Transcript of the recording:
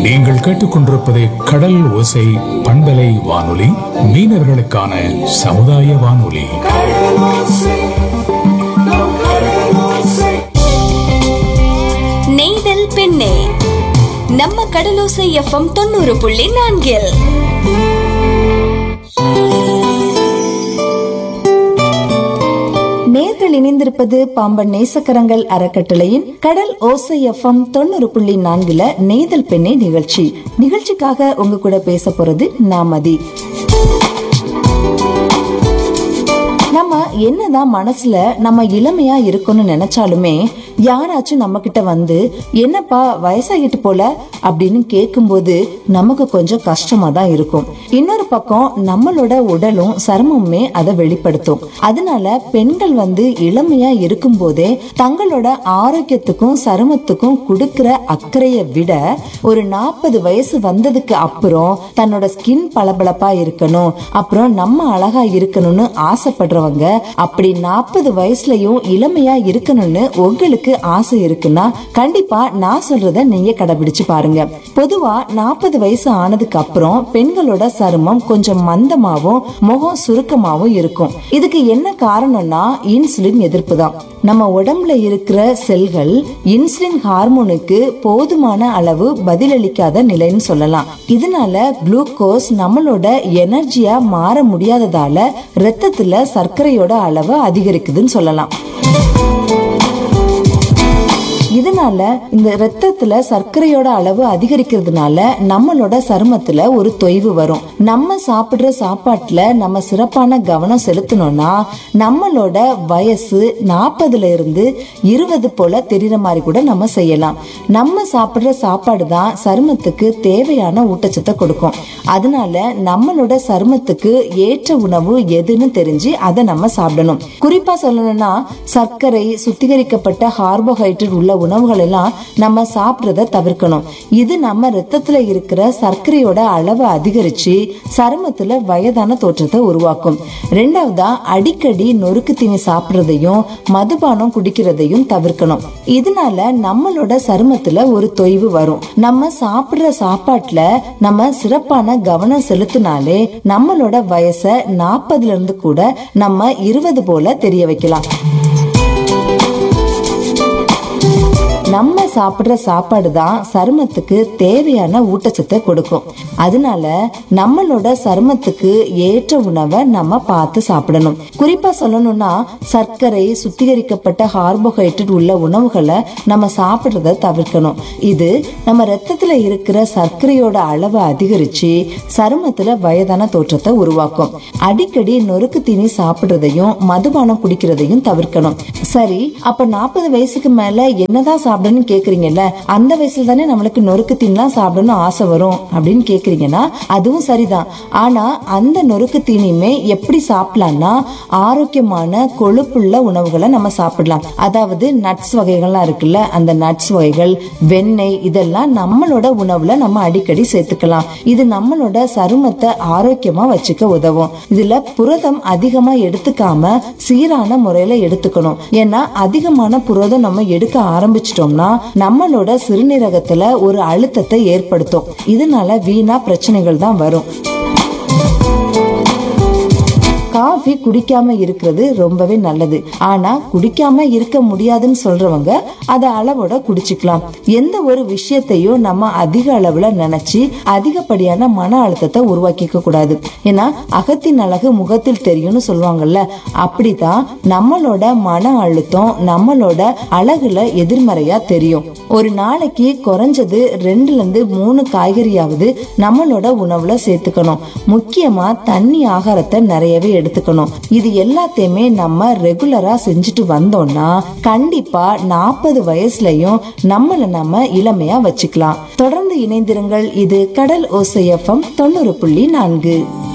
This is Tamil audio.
நீங்கள் கேட்டுக்கொண்டிருப்பது கடல் ஓசை பண்பலை வானொலி மீனவர்களுக்கான சமுதாய வானொலி நெய்தல் பெண்ணே நம்ம கடலோசை எஃப்எம் தொண்ணூறு புள்ளி நான்கில் நேர்கள் இணைந்திருப்பது பாம்பன் நேசக்கரங்கள் அறக்கட்டளையின் கடல் ஓசை எஃப்எம் தொண்ணூறு புள்ளி நான்குல நெய்தல் பெண்ணே நிகழ்ச்சி நிகழ்ச்சிக்காக உங்க கூட பேச போறது நாமதி நம்ம என்னதான் மனசுல நம்ம இளமையா இருக்கணும்னு நினைச்சாலுமே யாராச்சும் நம்ம கிட்ட வந்து என்னப்பா வயசாகிட்டு போல அப்படின்னு கேட்கும்போது நமக்கு கொஞ்சம் கஷ்டமா தான் இருக்கும் இன்னொரு பக்கம் நம்மளோட உடலும் சருமமுமே அதை வெளிப்படுத்தும் அதனால பெண்கள் வந்து இளமையா இருக்கும் போதே தங்களோட ஆரோக்கியத்துக்கும் சருமத்துக்கும் கொடுக்கிற அக்கறையை விட ஒரு நாற்பது வயசு வந்ததுக்கு அப்புறம் தன்னோட ஸ்கின் பளபளப்பா இருக்கணும் அப்புறம் நம்ம அழகா இருக்கணும்னு ஆசைப்படுறவங்க அப்படி நாற்பது வயசுலயும் இளமையா இருக்கணும்னு உங்களுக்கு ஆசை இருக்குன்னா கண்டிப்பா நான் சொல்றத நீங்க கடைபிடிச்சு பாருங்க பொதுவா நாற்பது வயசு ஆனதுக்கு அப்புறம் பெண்களோட சருமம் கொஞ்சம் மந்தமாவும் முகம் சுருக்கமாவும் இருக்கும் இதுக்கு என்ன காரணம்னா இன்சுலின் எதிர்ப்பு தான் நம்ம உடம்புல இருக்கிற செல்கள் இன்சுலின் ஹார்மோனுக்கு போதுமான அளவு பதிலளிக்காத நிலைன்னு சொல்லலாம் இதனால குளுக்கோஸ் நம்மளோட எனர்ஜியா மாற முடியாததால ரத்தத்துல சர்க்கரையோட அளவு அதிகரிக்குதுன்னு சொல்லலாம் இதனால இந்த ரத்தத்துல சர்க்கரையோட அளவு அதிகரிக்கிறதுனால நம்மளோட சருமத்துல ஒரு தொய்வு வரும் நம்ம சாப்பிடுற சாப்பாட்டுல நம்ம சிறப்பான கவனம் செலுத்தணும்னா நம்மளோட வயசு நாற்பதுல இருந்து இருபது போல தெரியற மாதிரி கூட நம்ம செய்யலாம் நம்ம சாப்பிடுற சாப்பாடு தான் சருமத்துக்கு தேவையான ஊட்டச்சத்தை கொடுக்கும் அதனால நம்மளோட சருமத்துக்கு ஏற்ற உணவு எதுன்னு தெரிஞ்சு அதை நம்ம சாப்பிடணும் குறிப்பா சொல்லணும்னா சர்க்கரை சுத்திகரிக்கப்பட்ட கார்போஹைட்ரேட் உள்ள உணவுகள் எல்லாம் நம்ம சாப்பிடுறத தவிர்க்கணும் இது நம்ம ரத்தத்துல இருக்கிற சர்க்கரையோட அளவை அதிகரிச்சு சருமத்துல வயதான தோற்றத்தை உருவாக்கும் ரெண்டாவதா அடிக்கடி நொறுக்கு தீனி சாப்பிடுறதையும் மதுபானம் குடிக்கிறதையும் தவிர்க்கணும் இதனால நம்மளோட சருமத்துல ஒரு தொய்வு வரும் நம்ம சாப்பிடுற சாப்பாட்டுல நம்ம சிறப்பான கவனம் செலுத்தினாலே நம்மளோட வயசை நாற்பதுல இருந்து கூட நம்ம இருபது போல தெரிய வைக்கலாம் நம்ம சாப்பிடுற சாப்பாடு தான் சருமத்துக்கு தேவையான ஊட்டச்சத்தை கொடுக்கும் அதனால நம்மளோட சருமத்துக்கு ஏற்ற உணவை நம்ம பார்த்து சாப்பிடணும் குறிப்பா சொல்லணும்னா சர்க்கரை சுத்திகரிக்கப்பட்ட கார்போஹைட்ரேட் உள்ள உணவுகளை நம்ம சாப்பிடுறத தவிர்க்கணும் இது நம்ம ரத்தத்துல இருக்கிற சர்க்கரையோட அளவை அதிகரிச்சு சருமத்துல வயதான தோற்றத்தை உருவாக்கும் அடிக்கடி நொறுக்கு தீனி சாப்பிடுறதையும் மதுபானம் குடிக்கிறதையும் தவிர்க்கணும் சரி அப்ப நாற்பது வயசுக்கு மேல என்னதான் சாப்பிடணும்னு கேக்குறீங்கல்ல அந்த வயசுல தானே நம்மளுக்கு நொறுக்கு தீனிலாம் சாப்பிடணும் ஆசை வரும் அப்படின்னு கேக்குறீங்கன்னா அதுவும் சரிதான் ஆனா அந்த நொறுக்கு தீனியுமே எப்படி சாப்பிடலாம்னா ஆரோக்கியமான கொழுப்புள்ள உணவுகளை நம்ம சாப்பிடலாம் அதாவது நட்ஸ் வகைகள்லாம் இருக்குல்ல அந்த நட்ஸ் வகைகள் வெண்ணெய் இதெல்லாம் நம்மளோட உணவுல நம்ம அடிக்கடி சேர்த்துக்கலாம் இது நம்மளோட சருமத்தை ஆரோக்கியமா வச்சுக்க உதவும் இதுல புரதம் அதிகமா எடுத்துக்காம சீரான முறையில எடுத்துக்கணும் ஏன்னா அதிகமான புரதம் நம்ம எடுக்க ஆரம்பிச்சிட்டோம்னா நம்மளோட சிறுநீரகத்துல ஒரு அழுத்தத்தை ஏற்படுத்தும் இதனால வீணா பிரச்சனைகள் தான் வரும் காஃபி குடிக்காம இருக்கிறது ரொம்பவே நல்லது ஆனா குடிக்காம இருக்க முடியாதுன்னு சொல்றவங்க அதை அளவோட குடிச்சுக்கலாம் எந்த ஒரு விஷயத்தையும் நம்ம அதிக அளவுல நினைச்சு அதிகப்படியான மன அழுத்தத்தை உருவாக்கிக்க கூடாது ஏன்னா அகத்தின் அழகு முகத்தில் தெரியும்னு சொல்லுவாங்கல்ல அப்படிதான் நம்மளோட மன அழுத்தம் நம்மளோட அழகுல எதிர்மறையா தெரியும் ஒரு நாளைக்கு குறைஞ்சது ரெண்டுல இருந்து மூணு காய்கறியாவது நம்மளோட உணவுல சேர்த்துக்கணும் முக்கியமா தண்ணி ஆகாரத்தை நிறையவே எடுத்துக்கணும் இது எல்லாத்தையுமே நம்ம ரெகுலரா செஞ்சுட்டு வந்தோம்னா கண்டிப்பா நாற்பது வயசுலயும் நம்மள நம்ம இளமையா வச்சுக்கலாம் தொடர்ந்து இணைந்திருங்கள் இது கடல் ஓசையஃபம் தொண்ணூறு புள்ளி நான்கு